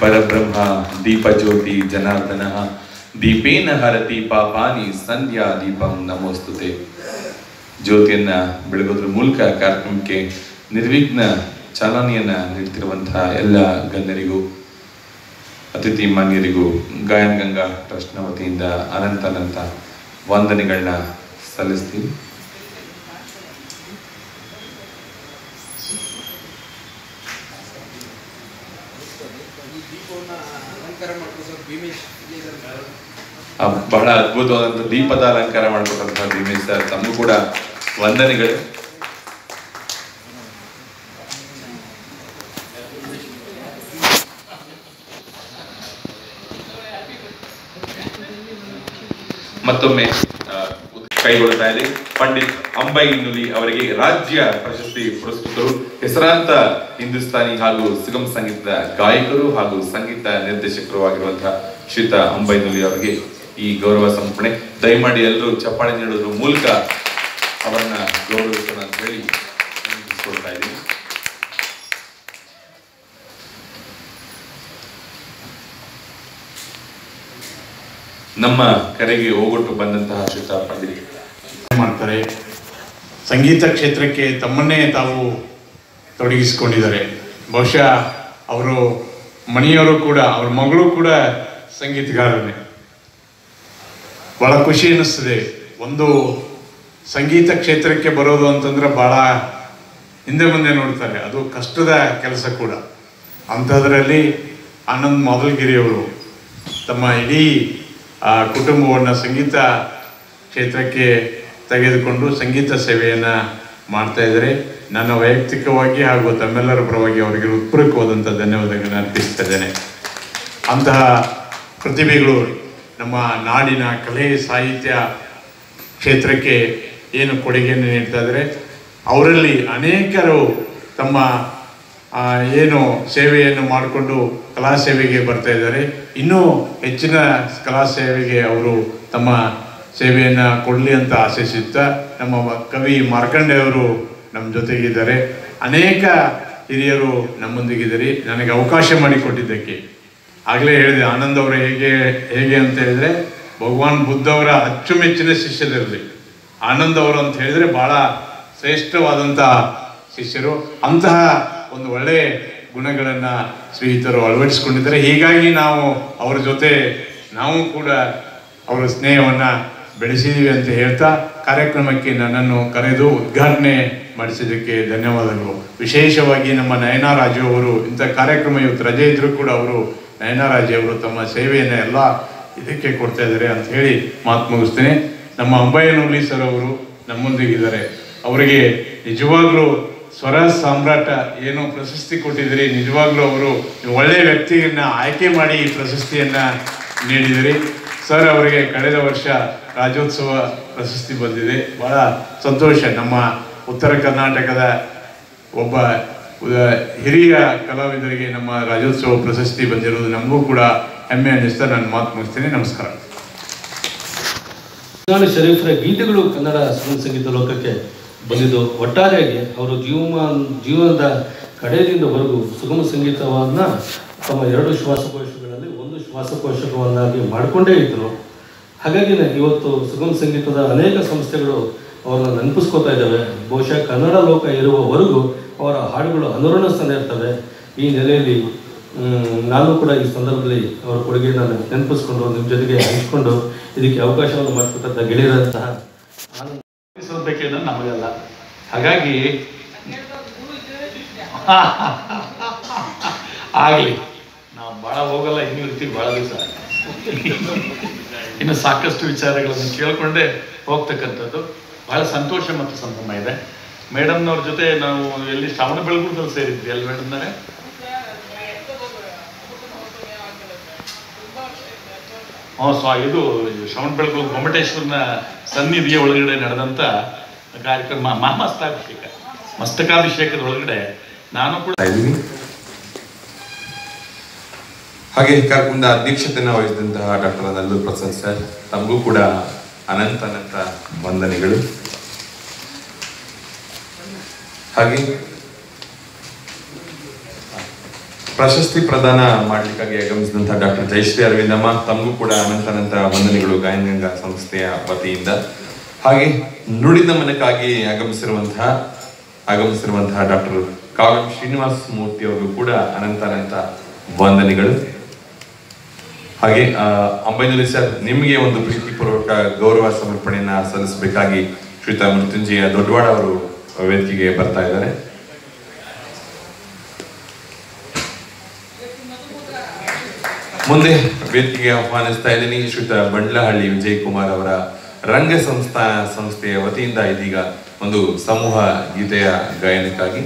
ಪರಬ್ರಹ್ಮ ದೀಪಜ್ಯೋತಿ ಜನಾರ್ದನ ದೀಪೇನ ಹರತಿ ಪಾಪಾನಿ ಸಂಧ್ಯಾ ದೀಪಂ ನಮೋಸ್ತುತೆ ಜ್ಯೋತಿಯನ್ನ ಬೆಳಗೋದ್ರ ಮೂಲಕ ಕಾರ್ಯಕ್ರಮಕ್ಕೆ ನಿರ್ವಿಘ್ನ ಚಾಲನೆಯನ್ನ ನೀಡ್ತಿರುವಂತಹ ಎಲ್ಲ ಗಣ್ಯರಿಗೂ ಅತಿಥಿ ಮಾನ್ಯರಿಗೂ ಗಾಯನ ಗಂಗಾ ಟ್ರಸ್ಟ್ನ ವತಿಯಿಂದ ಅನಂತ ಅನಂತ ವಂದನೆಗಳನ್ನ ಸಲ್ಲಿಸ್ತೀವಿ ಆ ಬಹಳ ಅದ್ಭುತವಾದಂಥ ದೀಪದ ಅಲಂಕಾರ ಮಾಡಿಕೊಟ್ಟಂತಹ ಭೀಮೇಶ್ ಸರ್ ತಮಗೂ ಕೂಡ ವಂದನೆಗಳು ಮತ್ತೊಮ್ಮೆ ಆ, ಕೈಗೊಳ್ತಾ ಇದೆ ಪಂಡಿತ್ ಅಂಬೈ ನುಲಿ ಅವರಿಗೆ ರಾಜ್ಯ ಪ್ರಶಸ್ತಿ ಪುರಸ್ಕೃತರು ಹೆಸರಾಂತ ಹಿಂದೂಸ್ತಾನಿ ಹಾಗೂ ಸುಗಮ ಸಂಗೀತದ ಗಾಯಕರು ಹಾಗೂ ಸಂಗೀತ ನಿರ್ದೇಶಕರು ಆಗಿರುವಂತಹ ಶ್ರೀತ ಅಂಬೈ ನುಲಿ ಅವರಿಗೆ ಈ ಗೌರವ ಸಮರ್ಪಣೆ ದಯಮಾಡಿ ಎಲ್ಲರೂ ಚಪ್ಪಾಳೆ ನೀಡೋದ್ರ ಮೂಲಕ ಅವರನ್ನ ಗೌರವಿಸೋಣ ಅಂತ ಹೇಳಿ ವಿನಂತಿಸ್ಕೊಳ್ತಾ ಇದ್ದೀನಿ ನಮ್ಮ ಕರೆಗೆ ಹೋಗೊಟ್ಟು ಬಂದಂತಹ ಶ್ರೀತ ಪಂಡಿತ್ ಮಾಡ್ತಾರೆ ಸಂಗೀತ ಕ್ಷೇತ್ರಕ್ಕೆ ತಮ್ಮನ್ನೇ ತಾವು ತೊಡಗಿಸಿಕೊಂಡಿದ್ದಾರೆ ಬಹುಶಃ ಅವರು ಮಣಿಯವರು ಕೂಡ ಅವ್ರ ಮಗಳು ಕೂಡ ಸಂಗೀತಗಾರನೇ ಬಹಳ ಖುಷಿ ಅನ್ನಿಸ್ತದೆ ಒಂದು ಸಂಗೀತ ಕ್ಷೇತ್ರಕ್ಕೆ ಬರೋದು ಅಂತಂದ್ರೆ ಬಹಳ ಹಿಂದೆ ಮುಂದೆ ನೋಡ್ತಾರೆ ಅದು ಕಷ್ಟದ ಕೆಲಸ ಕೂಡ ಅಂಥದ್ರಲ್ಲಿ ಆನಂದ್ ಮೊದಲಗಿರಿಯವರು ತಮ್ಮ ಇಡೀ ಆ, ಕುಟುಂಬವನ್ನು ಸಂಗೀತ ಕ್ಷೇತ್ರಕ್ಕೆ ತೆಗೆದುಕೊಂಡು ಸಂಗೀತ ಸೇವೆಯನ್ನು ಮಾಡ್ತಾ ಇದ್ದಾರೆ ನನ್ನ ವೈಯಕ್ತಿಕವಾಗಿ ಹಾಗೂ ತಮ್ಮೆಲ್ಲರ ಪರವಾಗಿ ಅವರಿಗೆ ಹೃತ್ಪೂರ್ವಕವಾದಂಥ ಧನ್ಯವಾದಗಳನ್ನು ಅರ್ಪಿಸ್ತಾ ಇದ್ದೇನೆ ಅಂತಹ ಪ್ರತಿಭೆಗಳು ನಮ್ಮ ನಾಡಿನ ಕಲೆ ಸಾಹಿತ್ಯ ಕ್ಷೇತ್ರಕ್ಕೆ ಏನು ಕೊಡುಗೆಯನ್ನು ನೀಡ್ತಾ ಇದ್ದಾರೆ ಅವರಲ್ಲಿ ಅನೇಕರು ತಮ್ಮ ಆ, ಏನು ಸೇವೆಯನ್ನು ಮಾಡಿಕೊಂಡು ಕಲಾ ಸೇವೆಗೆ ಬರ್ತಾ ಇದ್ದಾರೆ ಇನ್ನೂ ಹೆಚ್ಚಿನ ಕಲಾ ಸೇವೆಗೆ ಅವರು ತಮ್ಮ ಸೇವೆಯನ್ನು ಕೊಡಲಿ ಅಂತ ಆಶಿಸುತ್ತಾ ನಮ್ಮ ಕವಿ ಮಾರ್ಕಂಡೆಯವರು ನಮ್ಮ ಜೊತೆಗಿದ್ದಾರೆ ಅನೇಕ ಹಿರಿಯರು ನಮ್ಮೊಂದಿಗಿದ್ದಾರೆ ನನಗೆ ಅವಕಾಶ ಮಾಡಿಕೊಟ್ಟಿದ್ದಕ್ಕೆ ಆಗಲೇ ಹೇಳಿದೆ ಆನಂದ್ ಅವರು ಹೇಗೆ ಹೇಗೆ ಅಂತ ಹೇಳಿದ್ರೆ ಭಗವಾನ್ ಬುದ್ಧ ಅವರ ಅಚ್ಚುಮೆಚ್ಚಿನ ಶಿಷ್ಯರಿರಲಿ ಆನಂದ್ ಅವರು ಅಂತ ಹೇಳಿದ್ರೆ ಬಹಳ ಶ್ರೇಷ್ಠವಾದಂಥ ಶಿಷ್ಯರು ಅಂತಹ ಒಂದು ಒಳ್ಳೆಯ ಗುಣಗಳನ್ನು ಶ್ರೀಯುತರು ಅಳವಡಿಸಿಕೊಂಡಿದ್ದಾರೆ ಹೀಗಾಗಿ ನಾವು ಅವರ ಜೊತೆ ನಾವು ಕೂಡ ಅವರ ಸ್ನೇಹವನ್ನು ಬೆಳೆಸಿದ್ದೀವಿ ಅಂತ ಹೇಳ್ತಾ ಕಾರ್ಯಕ್ರಮಕ್ಕೆ ನನ್ನನ್ನು ಕರೆದು ಉದ್ಘಾಟನೆ ಮಾಡಿಸಿದ್ದಕ್ಕೆ ಧನ್ಯವಾದಗಳು ವಿಶೇಷವಾಗಿ ನಮ್ಮ ನಯನಾ ರಾಜು ಅವರು ಇಂಥ ಕಾರ್ಯಕ್ರಮ ಇವತ್ತು ರಜೆ ಇದ್ರೂ ಕೂಡ ಅವರು ನಯನಾ ರಾಜು ಅವರು ತಮ್ಮ ಸೇವೆಯನ್ನು ಎಲ್ಲ ಇದಕ್ಕೆ ಕೊಡ್ತಾ ಇದ್ದಾರೆ ಅಂತ ಹೇಳಿ ಮಾತು ಮುಗಿಸ್ತೇನೆ ನಮ್ಮ ಅಂಬಯ್ಯನಹಳ್ಳಿ ಸರ್ ಅವರು ನಮ್ಮೊಂದಿಗಿದ್ದಾರೆ ಅವರಿಗೆ ನಿಜವಾಗ್ಲೂ ಸ್ವರ ಸಾಮ್ರಾಟ ಏನು ಪ್ರಶಸ್ತಿ ಕೊಟ್ಟಿದ್ದೀರಿ ನಿಜವಾಗ್ಲೂ ಅವರು ಒಳ್ಳೆಯ ವ್ಯಕ್ತಿಯನ್ನ ಆಯ್ಕೆ ಮಾಡಿ ಈ ಪ್ರಶಸ್ತಿಯನ್ನ ನೀಡಿದಿರಿ ಸರ್ ಅವರಿಗೆ ಕಳೆದ ವರ್ಷ ರಾಜ್ಯೋತ್ಸವ ಪ್ರಶಸ್ತಿ ಬಂದಿದೆ ಬಹಳ ಸಂತೋಷ ನಮ್ಮ ಉತ್ತರ ಕರ್ನಾಟಕದ ಒಬ್ಬ ಉದ- ಹಿರಿಯ ಕಲಾವಿದರಿಗೆ ನಮ್ಮ ರಾಜ್ಯೋತ್ಸವ ಪ್ರಶಸ್ತಿ ಬಂದಿರೋದು ನಮಗೂ ಕೂಡ ಹೆಮ್ಮೆ ಅನ್ನಿಸ್ತಾ ನಾನು ಮಾತು ಮುಗಿಸ್ತೀನಿ ನಮಸ್ಕಾರ ನಾನು ಶರೀಫರ ಗೀತೆಗಳು ಕನ್ನಡ ಸುಗಮ ಸಂಗೀತ ಲೋಕಕ್ಕೆ ಬಂದಿದ್ದು ಒಟ್ಟಾರೆಯಾಗಿ ಅವರು ಜೀವಮಾನ ಜೀವನದ ಕಡೆಯದಿಂದವರೆಗೂ ಸುಗಮ ಸಂಗೀತವನ್ನು ತಮ್ಮ ಎರಡು ಶ್ವಾಸಕೋಶಗಳಲ್ಲಿ ಒಂದು ಶ್ವಾಸಕೋಶವನ್ನಾಗಿ ಮಾಡಿಕೊಂಡೇ ಇದ್ದರು ಹಾಗಾಗಿ ಇವತ್ತು ಸುಗಮ ಸಂಗೀತದ ಅನೇಕ ಸಂಸ್ಥೆಗಳು ಅವರನ್ನು ನೆನಪಿಸ್ಕೋತಾ ಇದ್ದಾವೆ ಬಹುಶಃ ಕನ್ನಡ ಲೋಕ ಇರುವವರೆಗೂ ಅವರ ಹಾಡುಗಳು ಅನುರಣಿಸ್ತಾನೆ ಇರ್ತವೆ ಈ ನೆಲೆಯಲ್ಲಿ ಮ್, ನಾನು ಕೂಡ ಈ ಸಂದರ್ಭದಲ್ಲಿ ಅವರ ಕೊಡುಗೆಯನ್ನು ನೆನಪಿಸ್ಕೊಂಡು ನಿಮ್ಮ ಜೊತೆಗೆ ಹಂಚಿಕೊಂಡು ಇದಕ್ಕೆ ಅವಕಾಶವನ್ನು ಮಾಡಿಕೊಟ್ಟಂಥ ಗೆಳೆಯರಂತಹ ಆನಂದ ಬೇಕಿದ್ರೆ ನಮಗಲ್ಲ ಹಾಗಾಗಿ ಆಗಲಿ ನಾವು ಭಾಳ ಹೋಗಲ್ಲ ಇನ್ನೂ ಇರ್ತೀವಿ ಭಾಳ ದಿವಸ ಇನ್ನು ಸಾಕಷ್ಟು ವಿಚಾರಗಳನ್ನು ಕೇಳಿಕೊಂಡೇ ಹೋಗ್ತಕ್ಕಂಥದ್ದು ಬಹಳ ಸಂತೋಷ ಮತ್ತು ಸಂಭ್ರಮ ಇದೆ ಮೇಡಮ್ನವ್ರ ಜೊತೆ ನಾವು ಎಲ್ಲಿ ಶ್ರವಣ ಬೆಳಗುರದಲ್ಲಿ ಸೇರಿದ್ವಿ ಅಲ್ಲ ಮೇಡಮ್ನವರೇ ಹ್ಞೂ ಸ್ವ ಇದು ಶ್ರವಣ ಬೆಳಗು ಗೊಮ್ಮಟೇಶ್ವರನ ಸನ್ನಿಧಿಯ ಒಳಗಡೆ ನಡೆದಂಥ ಕಾರ್ಯಕ್ರಮ ಮಹಾಮಸ್ತಾಭಿಷೇಕ ಮಸ್ತಕಾಭಿಷೇಕದ ಒಳಗಡೆ ನಾನು ಕೂಡ ಇದ್ದೀವಿ ಹಾಗೆ ಕಾರ್ಯಕ್ರಮದ ಅಧ್ಯಕ್ಷತೆಯನ್ನು ವಹಿಸಿದಂತಹ ಡಾಕ್ಟರ್ ನಲ್ಲೂರ್ ಪ್ರಸಾದ್ ಸರ್ ತಮಗೂ ಕೂಡ ಅನಂತ ಅನಂತ ವಂದನೆಗಳು ಹಾಗೆ ಪ್ರಶಸ್ತಿ ಪ್ರದಾನ ಮಾಡಲಿಕ್ಕಾಗಿ ಆಗಮಿಸಿದಂತಹ ಡಾಕ್ಟರ್ ಜಯಶ್ರೀ ಅರವಿಂದಮ್ಮ ತಮಗೂ ಕೂಡ ಅನಂತ ಅನಂತ ವಂದನೆಗಳು ಗಾಯನಗಂಗಾ ಸಂಸ್ಥೆಯ ವತಿಯಿಂದ ಹಾಗೆ ನುಡಿದ ಮನಕ್ಕಾಗಿ ಆಗಮಿಸಿರುವಂತಹ ಆಗಮಿಸಿರುವಂತಹ ಡಾಕ್ಟರ್ ಕಾವ್ಯಂ ಶ್ರೀನಿವಾಸ ಮೂರ್ತಿ ಅವರಿಗೂ ಕೂಡ ಅನಂತ ಅನಂತ ವಂದನೆಗಳು ಹಾಗೆ ಆ, ಅಂಬೈನೂರಿ ಸರ್ ನಿಮಗೆ ಒಂದು ಪ್ರೀತಿಪೂರ್ವಕ ಗೌರವ ಸಮರ್ಪಣೆಯನ್ನ ಸಲ್ಲಿಸಬೇಕಾಗಿ ಶ್ರೀಯುತ ಮೃತ್ಯುಂಜಯ ದೊಡ್ಡವಾಡ ಅವರು ವೇದಿಕೆಗೆ ಬರ್ತಾ ಇದ್ದಾರೆ ಮುಂದೆ ವೇದಿಕೆಗೆ ಆಹ್ವಾನಿಸ್ತಾ ಇದ್ದೀನಿ ಶ್ರೀಯುತ ಬಂಡ್ಲಹಳ್ಳಿ ವಿಜಯ್ ಕುಮಾರ್ ಅವರ ರಂಗ ಸಂಸ್ಥಾ ಸಂಸ್ಥೆಯ ವತಿಯಿಂದ ಇದೀಗ ಒಂದು ಸಮೂಹ ಗೀತೆಯ ಗಾಯನಕ್ಕಾಗಿ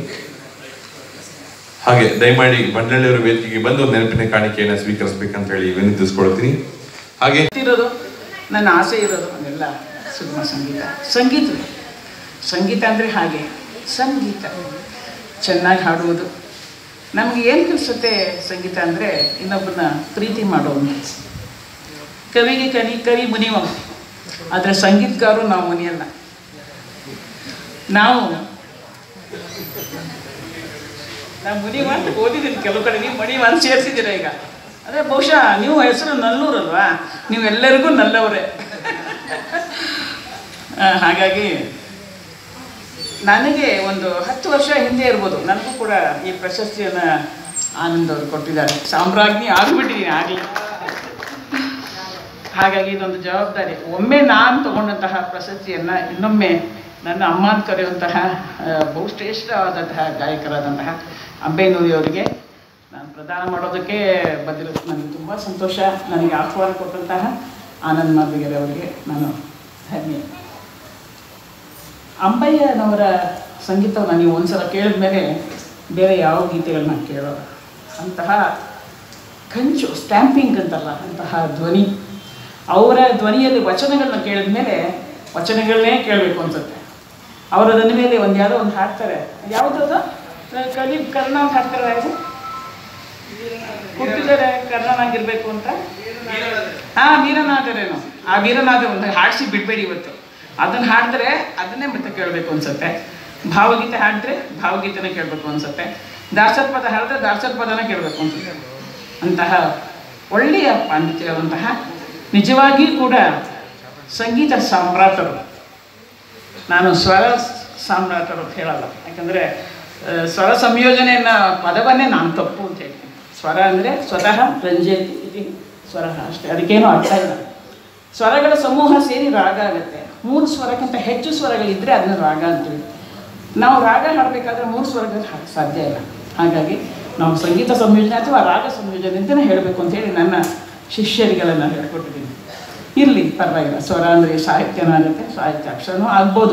ಹಾಗೆ ದಯಮಾಡಿ ಬಂಡ್ಲಹಳ್ಳಿ ಅವರ ವೇದಿಕೆಗೆ ಬಂದು ನೆನಪಿನ ಕಾಣಿಕೆಯನ್ನು ಸ್ವೀಕರಿಸಬೇಕಂತ ಹೇಳಿ ವಿನಂತಿಸ್ಕೊಳ್ತೀನಿ ಹಾಗೆ ಇರೋದು ನನ್ನ ಆಸೆ ಇರೋದು ಅದೆಲ್ಲ ಸುಗಮ ಸಂಗೀತ ಸಂಗೀತವೇ ಸಂಗೀತ ಅಂದರೆ ಹಾಗೆ ಸಂಗೀತ ಚೆನ್ನಾಗಿ ಹಾಡುವುದು ನಮಗೆ ಏನು ಕಲಿಸುತ್ತೆ ಸಂಗೀತ ಅಂದರೆ ಇನ್ನೊಬ್ಬನ ಪ್ರೀತಿ ಮಾಡೋದು ಕವಿಗೆ ಕನಿ ಕವಿ ಮುನಿವ ಆದರೆ ಸಂಗೀತಗಾರರು ನಾವು ಮುನಿಯಲ್ಲ ನಾವು ನಾವು ಮುನಿವ ಅಂತ ಓದಿದ್ದೀನಿ ಕೆಲವು ಕಡೆ ನೀವು ಮಣಿವ ಅಂತ ಸೇರಿಸಿದ್ದೀರ ಈಗ ಅದೇ ಬಹುಶಃ ನೀವು ಹೆಸರು ನಲ್ಲೂರಲ್ವಾ ನೀವು ಎಲ್ಲರಿಗೂ ನಲ್ಲವರೇ ಆ, ಹಾಗಾಗಿ ನನಗೆ ಒಂದು ಹತ್ತು ವರ್ಷ ಹಿಂದೆ ಇರ್ಬೋದು ನನಗೂ ಕೂಡ ಈ ಪ್ರಶಸ್ತಿಯನ್ನು ಆನಂದ್ ಅವರು ಕೊಟ್ಟಿದ್ದಾರೆ ಸಾಮ್ರಾಜ್ಞಿ ಆಗಿಬಿಟ್ಟಿದ್ದೀನಿ ಆಗಲಿ ಹಾಗಾಗಿ ಇದೊಂದು ಜವಾಬ್ದಾರಿ ಒಮ್ಮೆ ನಾನು ತಗೊಂಡಂತಹ ಪ್ರಶಸ್ತಿಯನ್ನು ಇನ್ನೊಮ್ಮೆ ನನ್ನ ಅಮ್ಮ ಅಂತ ಕರೆಯುವಂತಹ ಆ, ಬಹುಶ್ರೇಷ್ಠವಾದಂತಹ ಗಾಯಕರಾದಂತಹ ಅಂಬೇನೂರಿಯವರಿಗೆ ನಾನು ಪ್ರದಾನ ಮಾಡೋದಕ್ಕೆ ಬಂದಿರೋದು ನನಗೆ ತುಂಬ ಸಂತೋಷ ನನಗೆ ಆಹ್ವಾನ ಕೊಟ್ಟಂತಹ ಆನಂದ್ ಮಾರ್ಬಿಗೆರೆ ಅವರಿಗೆ ನಾನು ಧನ್ಯ ಅಂಬಯ್ಯನವರ ಸಂಗೀತವನ್ನು ನೀವು ಒಂದ್ಸಲ ಕೇಳಿದ ಮೇಲೆ ಬೇರೆ ಯಾವ ಗೀತೆಗಳನ್ನ ಕೇಳೋಲ್ಲ ಅಂತಹ ಕಂಚು ಸ್ಟ್ಯಾಂಪಿಂಗ್ ಅಂತಲ್ಲ ಅಂತಹ ಧ್ವನಿ ಅವರ ಧ್ವನಿಯಲ್ಲಿ ವಚನಗಳನ್ನ ಕೇಳಿದ ಮೇಲೆ ವಚನಗಳನ್ನೇ ಕೇಳಬೇಕು ಅನ್ಸುತ್ತೆ ಅವರು ಅದನ್ನ ಮೇಲೆ ಒಂದು ಯಾವುದೋ ಒಂದು ಹಾಡ್ತಾರೆ ಯಾವುದದು ಕಲಿ ಕರ್ಣ ಅಂತ ಹಾಡ್ತಾರೆ ಯಾವುದು ಹುಟ್ಟಿದರೆ ಕರ್ಣನಾಗಿರ್ಬೇಕು ಅಂತ ಹಾ ವೀರನಾದರೇನು ಆ ವೀರನಾದ ಒಂದು ಹಾಡಿಸಿ ಬಿಡಬೇಡಿ ಇವತ್ತು ಅದನ್ನ ಹಾಡಿದ್ರೆ ಅದನ್ನೇ ಮತ್ತೆ ಕೇಳಬೇಕು ಅನ್ಸುತ್ತೆ ಭಾವಗೀತೆ ಹಾಡಿದ್ರೆ ಭಾವಗೀತೆನೇ ಕೇಳಬೇಕು ಅನ್ಸುತ್ತೆ ದಾಸರ್ ಪದ ಹಾಡಿದ್ರೆ ದಾಸರ್ ಪದನೇ ಕೇಳಬೇಕು ಅನ್ಸುತ್ತೆ ಅಂತಹ ಒಳ್ಳೆಯ ಪಾಂಡಿತ್ಯವಂತಹ ನಿಜವಾಗಿಯೂ ಕೂಡ ಸಂಗೀತ ಸಾಮ್ರಾಟರು ನಾನು ಸ್ವರ ಸಾಮ್ರಾಟರು ಅಂತ ಹೇಳಲ್ಲ ಯಾಕಂದರೆ ಆ, ಸ್ವರ ಸಂಯೋಜನೆಯನ್ನ ಪದವನ್ನೇ ನಾನು ತಪ್ಪು ಅಂತ ಹೇಳ್ತೀನಿ ಸ್ವರ ಅಂದರೆ ಸ್ವತಃ ರಂಜಯತಿ ಇದು ಸ್ವರ ಅಷ್ಟೇ ಅದಕ್ಕೇನು ಅರ್ಥ ಇಲ್ಲ ಸ್ವರಗಳ ಸಮೂಹ ಸೇರಿ ರಾಗ ಆಗುತ್ತೆ ಮೂರು ಸ್ವರಕ್ಕಿಂತ ಹೆಚ್ಚು ಸ್ವರಗಳಿದ್ದರೆ ಅದನ್ನು ರಾಗ ಅಂತೀವಿ ನಾವು ರಾಗ ಹಾಡಬೇಕಾದ್ರೆ ಮೂರು ಸ್ವರಗಳು ಹಾಡಕ್ಕೆ ಸಾಧ್ಯ ಇಲ್ಲ ಹಾಗಾಗಿ ನಾವು ಸಂಗೀತ ಸಂಯೋಜನೆ ಅಥವಾ ರಾಗ ಸಂಯೋಜನೆ ಅಂತಲೇ ಹೇಳಬೇಕು ಅಂತೇಳಿ ನನ್ನ ಶಿಷ್ಯರಿಗೆಲ್ಲ ನಾನು ಹೇಳ್ಕೊಟ್ಟಿದ್ದೀನಿ ಇರಲಿ ಪರವಾಗಿಲ್ಲ ಸ್ವರ ಅಂದರೆ ಸಾಹಿತ್ಯನೂ ಆಗುತ್ತೆ ಸಾಹಿತ್ಯ ಅಕ್ಷರನೂ ಆಗ್ಬೋದು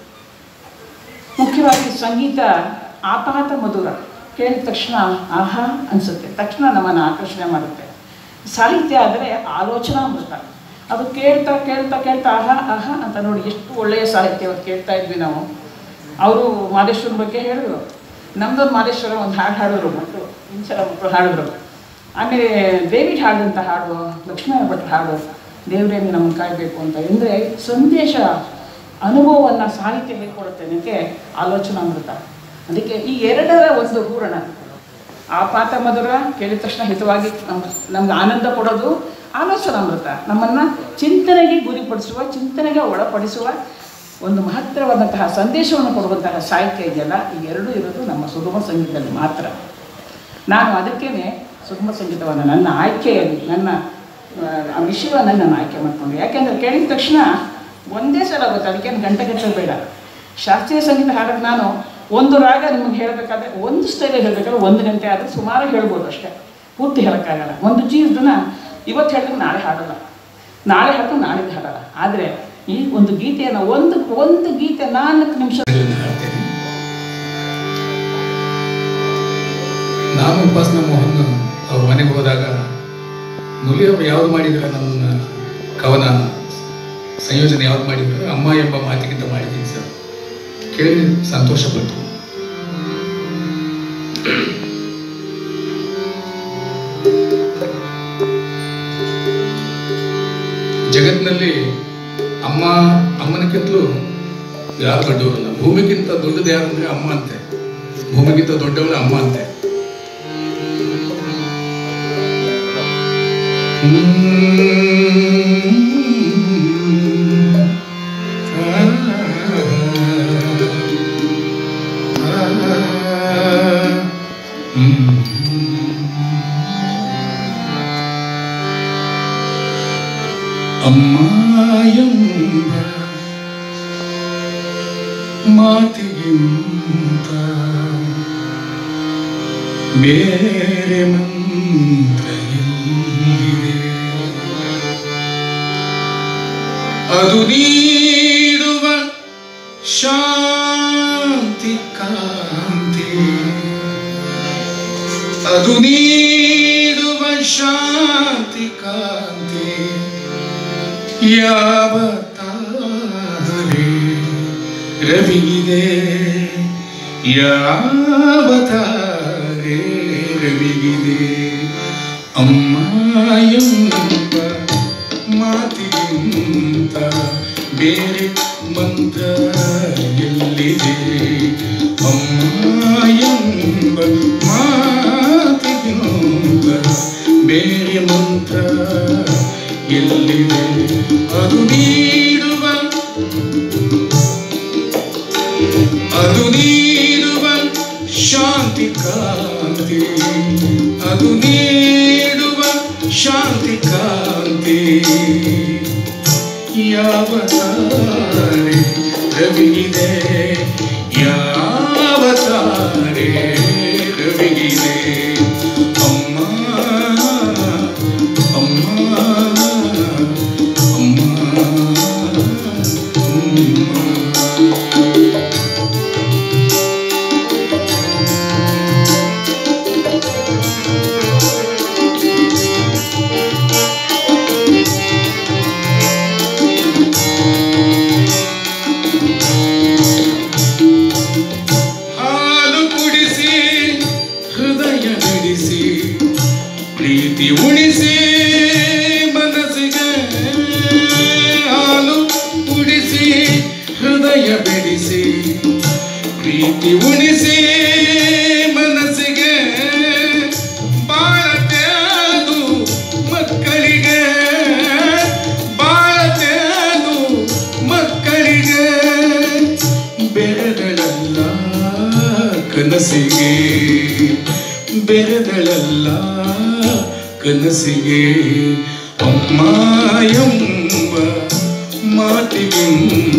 ಮುಖ್ಯವಾಗಿ ಸಂಗೀತ ಆಪಾತ ಮಧುರ ಕೇಳಿದ ತಕ್ಷಣ ಆಹಾ ಅನಿಸುತ್ತೆ ತಕ್ಷಣ ನಮ್ಮನ್ನು ಆಕರ್ಷಣೆ ಮಾಡುತ್ತೆ ಸಾಹಿತ್ಯ ಆದರೆ ಆಲೋಚನಾ ಮೃತ ಅದು ಕೇಳ್ತಾ ಕೇಳ್ತಾ ಕೇಳ್ತಾ ಆಹಾ ಆಹಾ ಅಂತ ನೋಡಿ ಎಷ್ಟು ಒಳ್ಳೆಯ ಸಾಹಿತ್ಯ ಅವತ್ತು ಕೇಳ್ತಾ ಇದ್ವಿ ನಾವು ಅವರು ಮಾದೇಶ್ವರನ ಬಗ್ಗೆ ಹೇಳಿದ್ರು ನಮ್ದೊಂದು ಮಾದೇಶ್ವರ ಒಂದು ಹಾಡು ಹಾಡಿದ್ರು ಮಕ್ಕಳು ಇಂಚರ ಮಕ್ಕಳು ಹಾಡಿದ್ರು ಆಮೇಲೆ ದೇವಿ ಹಾಡಿದಂಥ ಹಾಡು ಲಕ್ಷ್ಮಣ ಭಟ್ರ ಹಾಡು ದೇವರೇ ನಮ್ಮನ್ನು ಕಾಯಬೇಕು ಅಂತ ಅಂದರೆ ಸಂದೇಶ ಅನುಭವವನ್ನು ಸಾಹಿತ್ಯ ಹೇಳ್ಕೊಡುತ್ತೆ ಅದಕ್ಕೆ ಆಲೋಚನಾ ಮೃತ ಅದಕ್ಕೆ ಈ ಎರಡರ ಒಂದು ಹೂರಣ ಆಪಾತ ಮಧುರ ಕೇಳಿದ ತಕ್ಷಣ ಹಿತವಾಗಿ ನಮ್ಮ ನಮ್ಗೆ ಆನಂದ ಕೊಡೋದು ಆಲೋಚನಾ ಮೃತ ನಮ್ಮನ್ನು ಚಿಂತನೆಗೆ ಗುರಿಪಡಿಸುವ ಚಿಂತನೆಗೆ ಒಳಪಡಿಸುವ ಒಂದು ಮಹತ್ತರವಾದಂತಹ ಸಂದೇಶವನ್ನು ಕೊಡುವಂತಹ ಸಾಹಿತ್ಯ ಇದೆಯಲ್ಲ ಈ ಎರಡೂ ಇರೋದು ನಮ್ಮ ಸುಗಮ ಸಂಗೀತದಲ್ಲಿ ಮಾತ್ರ ನಾನು ಅದಕ್ಕೇ ಸುಗಮ ಸಂಗೀತವನ್ನು ನನ್ನ ಆಯ್ಕೆಯಲ್ಲಿ ನನ್ನ ಆ, ವಿಷಯವನ್ನು ನಾನು ಆಯ್ಕೆ ಮಾಡಿಕೊಂಡೆ ಯಾಕೆಂದರೆ ಕೇಳಿದ ತಕ್ಷಣ ಒಂದೇ ಸಲ ಗೊತ್ತು ಅದಕ್ಕೇನು ಗಂಟೆ ಗಂಟೆ ಬೇಡ ಶಾಸ್ತ್ರೀಯ ಸಂಗೀತ ಹಾಡೋದು ನಾನು ಒಂದು ರಾಗ ನಿಮಗೆ ಹೇಳಬೇಕಾದ್ರೆ ಒಂದು ಸ್ಟೈಲಲ್ಲಿ ಹೇಳಬೇಕಾದ್ರೆ ಒಂದು ಗಂಟೆ ಆದರೆ ಸುಮಾರು ಹೇಳ್ಬೋದು ಅಷ್ಟೇ ಪೂರ್ತಿ ಹೇಳೋಕ್ಕಾಗಲ್ಲ ಒಂದು ಚೀಸ್ದನ್ನ ಇವತ್ತು ಹೇಳಿದ್ರೆ ನಾಳೆ ಹಾಡಲ್ಲ ನಾಳೆ ಹಾಡಿದ್ರೆ ನಾಳಿದ್ದು ಹಾಡಲ್ಲ ಆದರೆ ಈ ಒಂದು ಗೀತೆಯನ್ನು ಒಂದು ಒಂದು ಗೀತೆ ನಾಲ್ಕು ನಿಮಿಷ ಹಾಡ್ತೇನೆ ನಾನು ಉಪಾಸನ ಮೋಹನ್ ಅವ್ರ ಮನೆಗೆ ಹೋದಾಗ ನುಲಿ ಅವರು ಯಾವ್ದು ಮಾಡಿದ್ರೆ ನನ್ನ ಕವನ ಸಂಯೋಜನೆ ಯಾವ್ದು ಮಾಡಿದ್ರೆ ಅಮ್ಮ ಎಂಬ ಮಾತಿಗಿಂತ ಮಾಡಿದ್ದೀನಿ ಸರ್ ಕೇಳಿ ಸಂತೋಷಪಟ್ಟು ಜಗತ್ತಿನಲ್ಲಿ ಅಮ್ಮ ಅಮ್ಮನಕ್ಕಿಂತಲೂ ಯಾರು ದೊಡ್ಡವರಲ್ಲ ಭೂಮಿಗಿಂತ ದೊಡ್ಡದು ಯಾರು ಅಂದ್ರೆ ಅಮ್ಮ ಅಂತೆ ಭೂಮಿಗಿಂತ ದೊಡ್ಡವಳು ಅಮ್ಮ ಅಂತೆ ಅಮ್ಮಾಯಂಬ ಮಾತಿಗಿಂತ ಬೇರೆ ಮಂತ್ರ ಎಲ್ಲಿದೆ ಅದು ನೀಡುವ ಶಾಂತಿ ಕಾಂತಿ ಅದು ನೀಡುವ ಶಾಂತಿ ಕಾಂತಿ ಯಾವ ತಾರೆ ರವಿಗಿದೆ ಯಾವ ತಾರೆ ರವಿಗಿದೆ ಅಮ್ಮ ಎಂಬ ಮಾತಿಗಿಂತ ಬೇರೆ ಮಂತ್ರ ಎಲ್ಲಿದೆ ಅಮ್ಮ ಎಂಬ ಮಾತಿಗಿಂತ ಬೇರೆ ಮಂತ್ರ ಎಲ್ಲಿದೆ ಅದು ನೀಡುವ ಅದು ನೀಡುವ ಶಾಂತಿ ಕಾಂತಿ ಅದು ನೀಡುವ ಶಾಂತಿ ಕಾಂತಿ ಯಾವ ತಾರೆ ರವಿಗಿದೆ ಯಾವ ತಾರೆ ರವಿಗಿದೆ ಅಮ್ಮ ಅಮ್ಮ ಹಾಲು ಕುಡಿಸಿ ಹೃದಯ ಬಿಡಿಸಿ ಪ್ರೀತಿ ಉಣಿಸಿ ಮನಸ್ಸಿಗೆ ಹಾಲು ಕುಡಿಸಿ ಹೃದಯ ಬಿಡಿಸಿ ಪ್ರೀತಿ ಉಣಿಸಿ ಮನಸ್ಸಿಗೆ ಬಾಳತೆ ಅದು ಮಕ್ಕಳಿಗೆ ಬಾಳತೆ ಅದು ಮಕ್ಕಳಿಗೆ ಬೆರೆದಳಲ್ಲ ಕನಸಿಗೆ ಬೆರೆದಳಲ್ಲ ಕನಸಿಗೆ ಅಮ್ಮ ಎಂಬ ಮಾತಿಗಿಂತ